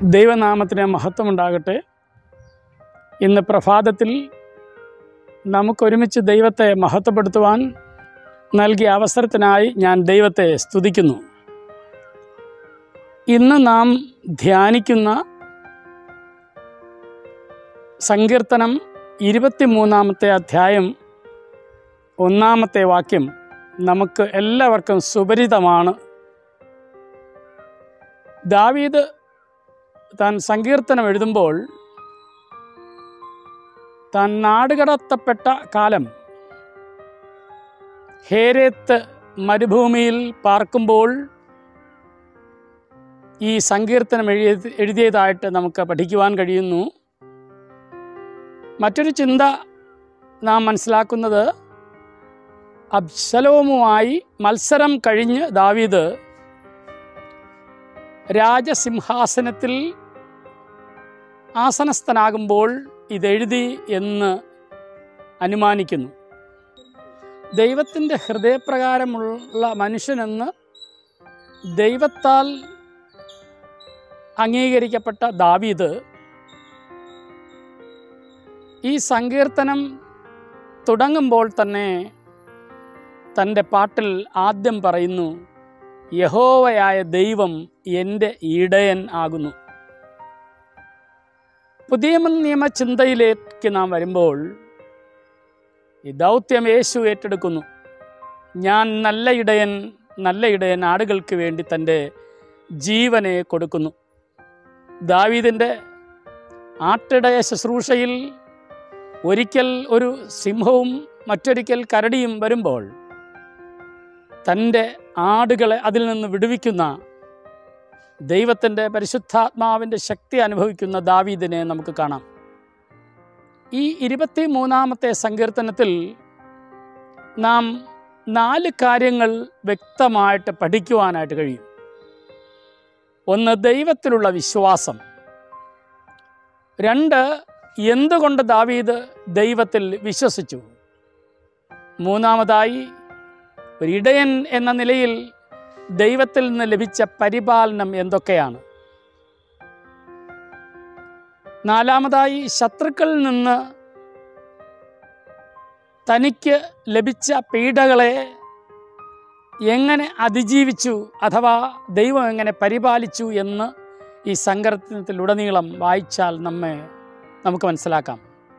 ദൈവനാമത്തിന് മഹത്വമുണ്ടാകട്ടെ ഇന്ന് പ്രഭാതത്തിൽ നമുക്കൊരുമിച്ച് ദൈവത്തെ മഹത്വപ്പെടുത്തുവാൻ നൽകിയ അവസരത്തിനായി ഞാൻ ദൈവത്തെ സ്തുതിക്കുന്നു ഇന്ന് നാം ധ്യാനിക്കുന്ന സങ്കീർത്തനം ഇരുപത്തിമൂന്നാമത്തെ അധ്യായം ഒന്നാമത്തെ വാക്യം നമുക്ക് എല്ലാവർക്കും സുപരിതമാണ് ദാവീദ് താൻ സങ്കീർത്തനം എഴുതുമ്പോൾ താൻ നാടുകടത്തപ്പെട്ട കാലം ഹേരേത്ത് മരുഭൂമിയിൽ പാർക്കുമ്പോൾ ഈ സങ്കീർത്തനം എഴുതി എഴുതിയതായിട്ട് നമുക്ക് പഠിക്കുവാൻ കഴിയുന്നു മറ്റൊരു ചിന്ത നാം മനസ്സിലാക്കുന്നത് അബ്ശലോമുമായി മത്സരം കഴിഞ്ഞ് ദാവീദ് രാജസിംഹാസനത്തിൽ ആസനസ്ഥനാകുമ്പോൾ ഇതെഴുതി എന്ന് അനുമാനിക്കുന്നു ദൈവത്തിൻ്റെ ഹൃദയപ്രകാരമുള്ള മനുഷ്യനെന്ന് ദൈവത്താൽ അംഗീകരിക്കപ്പെട്ട ദാവീദ് ഈ സങ്കീർത്തനം തുടങ്ങുമ്പോൾ തന്നെ തൻ്റെ പാട്ടിൽ ആദ്യം പറയുന്നു യഹോവയായ ദൈവം എൻ്റെ ഇടയൻ ആകുന്നു പുതിയ നിയമ ചിന്തയിലേക്ക് നാം വരുമ്പോൾ ഈ ദൗത്യം യേശു ഏറ്റെടുക്കുന്നു ഞാൻ നല്ല ഇടയൻ നല്ല ഇടയൻ ആടുകൾക്ക് വേണ്ടി തൻ്റെ ജീവനെ കൊടുക്കുന്നു ദാവീദിൻ്റെ ആട്ടിടയ ശുശ്രൂഷയിൽ ഒരിക്കൽ ഒരു സിംഹവും മറ്റൊരിക്കൽ കരടിയും വരുമ്പോൾ തൻ്റെ ആടുകളെ അതിൽ നിന്ന് വിടുവിക്കുന്ന ദൈവത്തിൻ്റെ പരിശുദ്ധാത്മാവിൻ്റെ ശക്തി അനുഭവിക്കുന്ന ദാവീദിനെ നമുക്ക് കാണാം ഈ ഇരുപത്തി മൂന്നാമത്തെ സങ്കീർത്തനത്തിൽ നാം നാല് കാര്യങ്ങൾ വ്യക്തമായിട്ട് പഠിക്കുവാനായിട്ട് കഴിയും ഒന്ന് ദൈവത്തിലുള്ള വിശ്വാസം രണ്ട് എന്തുകൊണ്ട് ദാവീദ് ദൈവത്തിൽ വിശ്വസിച്ചു മൂന്നാമതായി ഒരു ഇടയൻ എന്ന നിലയിൽ ദൈവത്തിൽ നിന്ന് ലഭിച്ച പരിപാലനം എന്തൊക്കെയാണ് നാലാമതായി ശത്രുക്കളിൽ നിന്ന് തനിക്ക് ലഭിച്ച പീഡകളെ എങ്ങനെ അതിജീവിച്ചു അഥവാ ദൈവം എങ്ങനെ പരിപാലിച്ചു എന്ന് ഈ സങ്കീർത്തനത്തിലുടനീളം വായിച്ചാൽ നമ്മെ നമുക്ക് മനസ്സിലാക്കാം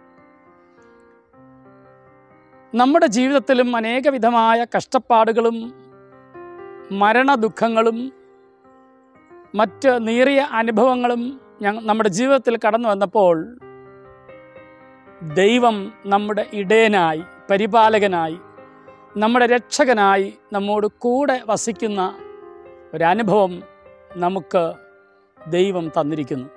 നമ്മുടെ ജീവിതത്തിലും അനേകവിധമായ കഷ്ടപ്പാടുകളും മരണദുഃഖങ്ങളും മറ്റ് നീറിയ അനുഭവങ്ങളും ഞങ്ങൾ നമ്മുടെ ജീവിതത്തിൽ കടന്നു വന്നപ്പോൾ ദൈവം നമ്മുടെ ഇടയനായി പരിപാലകനായി നമ്മുടെ രക്ഷകനായി നമ്മോട് കൂടെ വസിക്കുന്ന ഒരനുഭവം നമുക്ക് ദൈവം തന്നിരിക്കുന്നു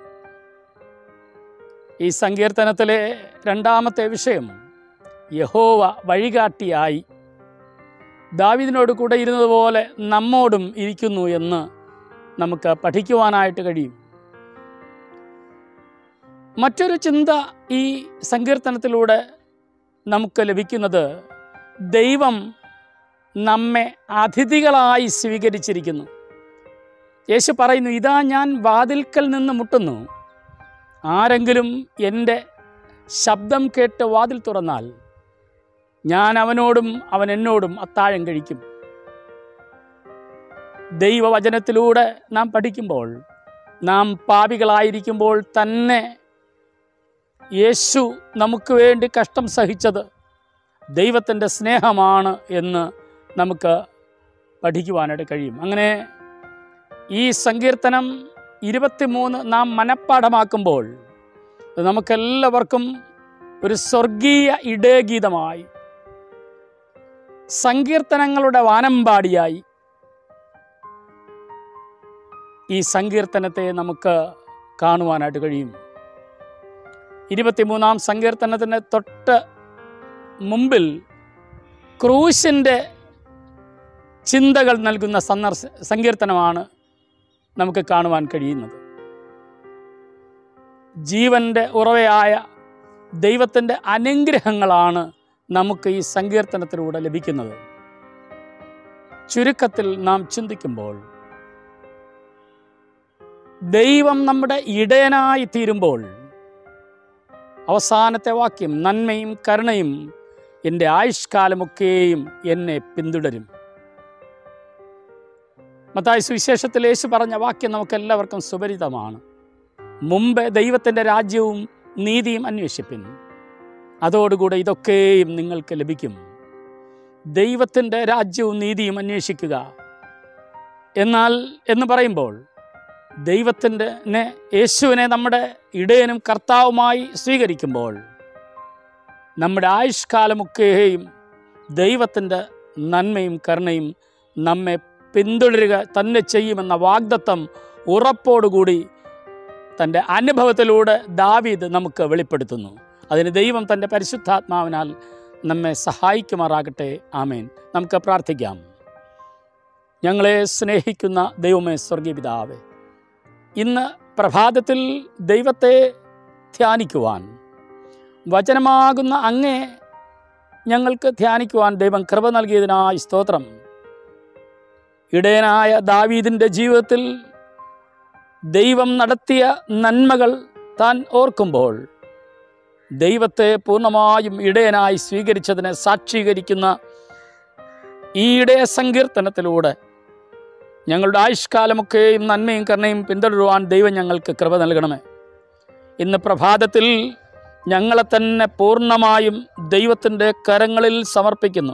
ഈ സങ്കീർത്തനത്തിലെ രണ്ടാമത്തെ വിഷയം യഹോവ വഴികാട്ടിയായി ദാവിദിനോട് കൂടെ ഇരുന്നതുപോലെ നമ്മോടും ഇരിക്കുന്നു എന്ന് നമുക്ക് പഠിക്കുവാനായിട്ട് കഴിയും മറ്റൊരു ചിന്ത ഈ സങ്കീർത്തനത്തിലൂടെ നമുക്ക് ലഭിക്കുന്നത് ദൈവം നമ്മെ അതിഥികളായി സ്വീകരിച്ചിരിക്കുന്നു യേശു പറയുന്നു ഇതാ ഞാൻ വാതിൽക്കൽ നിന്ന് മുട്ടുന്നു ആരെങ്കിലും എൻ്റെ ശബ്ദം കേട്ട് വാതിൽ തുറന്നാൽ ഞാൻ അവനോടും അവൻ എന്നോടും അത്താഴം കഴിക്കും ദൈവവചനത്തിലൂടെ നാം പഠിക്കുമ്പോൾ നാം പാപികളായിരിക്കുമ്പോൾ തന്നെ യേശു നമുക്ക് വേണ്ടി കഷ്ടം സഹിച്ചത് ദൈവത്തിൻ്റെ സ്നേഹമാണ് എന്ന് നമുക്ക് പഠിക്കുവാനായിട്ട് കഴിയും അങ്ങനെ ഈ സങ്കീർത്തനം ഇരുപത്തിമൂന്ന് നാം മനഃപ്പാഠമാക്കുമ്പോൾ അത് നമുക്കെല്ലാവർക്കും ഒരു സ്വർഗീയ ഇടയഗീതമായി സങ്കീർത്തനങ്ങളുടെ വാനമ്പാടിയായി ഈ സങ്കീർത്തനത്തെ നമുക്ക് കാണുവാനായിട്ട് കഴിയും ഇരുപത്തിമൂന്നാം സങ്കീർത്തനത്തിന് തൊട്ട് മുമ്പിൽ ക്രൂശിൻ്റെ ചിന്തകൾ നൽകുന്ന സന്ദർശ സങ്കീർത്തനമാണ് നമുക്ക് കാണുവാൻ കഴിയുന്നത് ജീവൻ്റെ ഉറവയായ ദൈവത്തിൻ്റെ അനുഗ്രഹങ്ങളാണ് നമുക്ക് ഈ സങ്കീർത്തനത്തിലൂടെ ലഭിക്കുന്നത് ചുരുക്കത്തിൽ നാം ചിന്തിക്കുമ്പോൾ ദൈവം നമ്മുടെ ഇടയനായി തീരുമ്പോൾ അവസാനത്തെ വാക്യം നന്മയും കരുണയും എൻ്റെ ആയുഷ്കാലമൊക്കെയും എന്നെ പിന്തുടരും മത്തായി സുവിശേഷത്തിൽ യേശു പറഞ്ഞ വാക്യം നമുക്കെല്ലാവർക്കും സുപരിതമാണ് മുമ്പ് ദൈവത്തിൻ്റെ രാജ്യവും നീതിയും അന്വേഷിപ്പിൻ അതോടുകൂടെ ഇതൊക്കെയും നിങ്ങൾക്ക് ലഭിക്കും ദൈവത്തിൻ്റെ രാജ്യവും നീതിയും അന്വേഷിക്കുക എന്നാൽ എന്ന് പറയുമ്പോൾ ദൈവത്തിൻ്റെ നെ യേശുവിനെ നമ്മുടെ ഇടയനും കർത്താവുമായി സ്വീകരിക്കുമ്പോൾ നമ്മുടെ ആയുഷ്കാലമൊക്കെയും ദൈവത്തിൻ്റെ നന്മയും കരുണയും നമ്മെ പിന്തുടരുക തന്നെ ചെയ്യുമെന്ന വാഗ്ദത്തം ഉറപ്പോടുകൂടി തൻ്റെ അനുഭവത്തിലൂടെ ദാവീദ് നമുക്ക് വെളിപ്പെടുത്തുന്നു അതിന് ദൈവം തൻ്റെ പരിശുദ്ധാത്മാവിനാൽ നമ്മെ സഹായിക്കുമാറാകട്ടെ ആമേൻ നമുക്ക് പ്രാർത്ഥിക്കാം ഞങ്ങളെ സ്നേഹിക്കുന്ന ദൈവമേ സ്വർഗീയ പിതാവേ ഇന്ന് പ്രഭാതത്തിൽ ദൈവത്തെ ധ്യാനിക്കുവാൻ വചനമാകുന്ന അങ്ങേ ഞങ്ങൾക്ക് ധ്യാനിക്കുവാൻ ദൈവം കൃപ നൽകിയതിനായി സ്തോത്രം ഇടയനായ ദാവീദിൻ്റെ ജീവിതത്തിൽ ദൈവം നടത്തിയ നന്മകൾ താൻ ഓർക്കുമ്പോൾ ദൈവത്തെ പൂർണ്ണമായും ഇടയനായി സ്വീകരിച്ചതിനെ സാക്ഷീകരിക്കുന്ന ഈ ഇടയ സങ്കീർത്തനത്തിലൂടെ ഞങ്ങളുടെ ആയുഷ്കാലമൊക്കെയും നന്മയും കരുണയും പിന്തുടരുവാൻ ദൈവം ഞങ്ങൾക്ക് കൃപ നൽകണമേ ഇന്ന് പ്രഭാതത്തിൽ ഞങ്ങളെ തന്നെ പൂർണ്ണമായും ദൈവത്തിൻ്റെ കരങ്ങളിൽ സമർപ്പിക്കുന്നു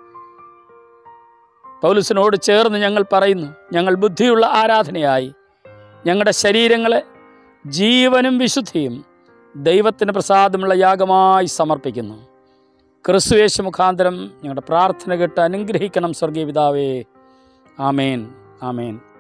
പൗലുസിനോട് ചേർന്ന് ഞങ്ങൾ പറയുന്നു ഞങ്ങൾ ബുദ്ധിയുള്ള ആരാധനയായി ഞങ്ങളുടെ ശരീരങ്ങളെ ജീവനും വിശുദ്ധിയും ദൈവത്തിന് പ്രസാദമുള്ള യാഗമായി സമർപ്പിക്കുന്നു ക്രിസ്തുയേശു മുഖാന്തരം ഞങ്ങളുടെ പ്രാർത്ഥന കേട്ട് അനുഗ്രഹിക്കണം സ്വർഗീയ പിതാവേ ആമേൻ ആമേൻ